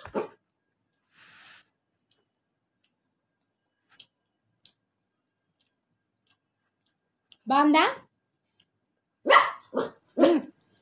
బాగుందా మ్మ్.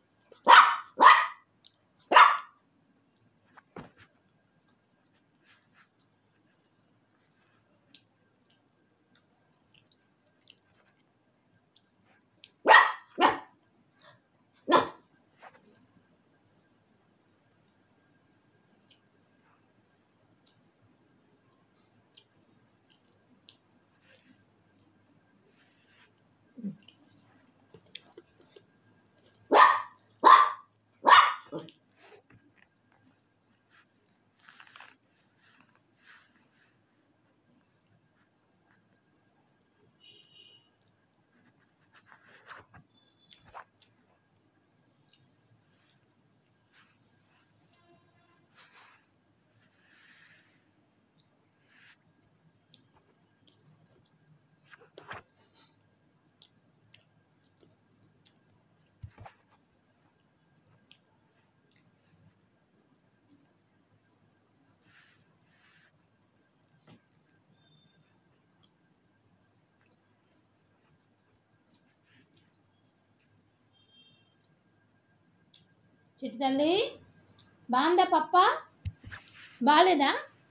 చిట్టు తల్లి బాగుందా పప్ప బాగాలేదా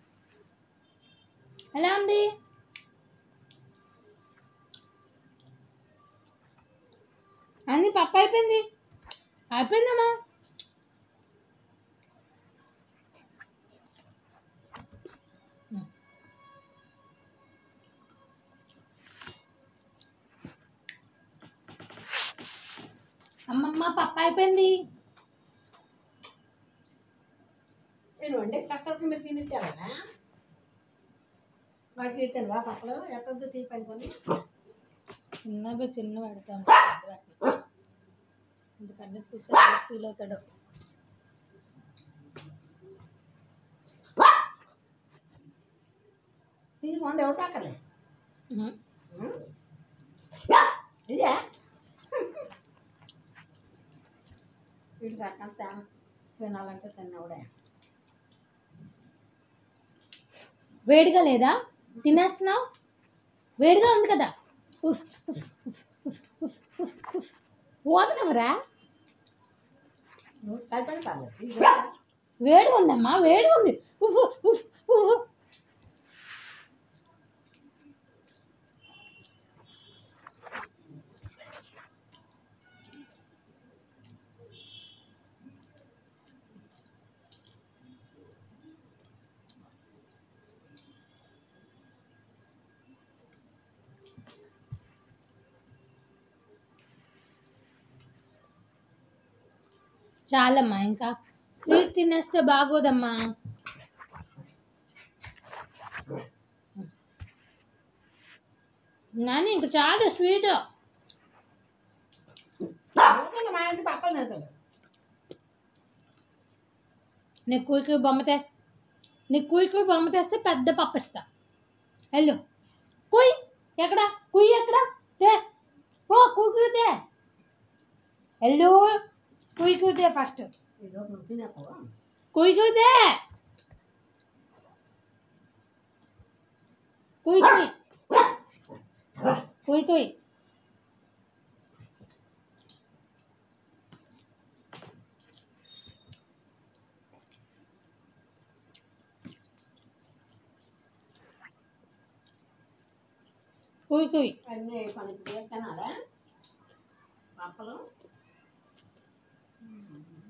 ఎలా ఉంది అన్ని పప్పు అయిపోయింది అయిపోయిందమ్మా అమ్మమ్మ పప్పు అయిపోయింది నేను వండే కక్కలకి మీరు తినిచ్చారా వాటికి తినవా పక్కలు ఎక్కడ తీపి అనుకొని చిన్నగా చిన్న పెడతాను ఎందుకంటే చూస్తే ఫీల్ అవుతాడు తీసుకోండి ఎవరు కాకలే ఉహు. ఇదే వీటి కాకంత తినాలంటే తిన్నవుడే వేడిగా లేదా తినేస్తున్నావు వేడిగా ఉంది కదా పోతున్నావురా నువ్వు కలిపడి పర్లేదు తీసుకో. వేడిగా ఉందమ్మా వేడిగా ఉంది ఉఫ్, ఉఫ్, ఉఫ్. చాలమ్మా ఇంకా స్వీట్ తినేస్తే బాగోదమ్మా నాని ఇంక చాలు స్వీట్ ఎవరికైనా మా ఇంటి పక్కన తింటాడు నీకు కుయ్యి బొమ్మ తే నీకు కుయ్యి బొమ్మ తెస్తే పెద్ద పప్పు ఇస్తా వెళ్ళు కుయ్ ఎక్కడ కుయ్యి ఎక్కడ తే ఓ కుయ్యి తే వెళ్ళు కుయ్యి తే ఫస్ట్ ఇదో నువ్వు తినేస్తావా కుయ్యి తే కుయ్ కుయ్ కుయ్ కుయ్ కుయ్ కుయ్ అన్నీ పనికి తినాలా పప్పలు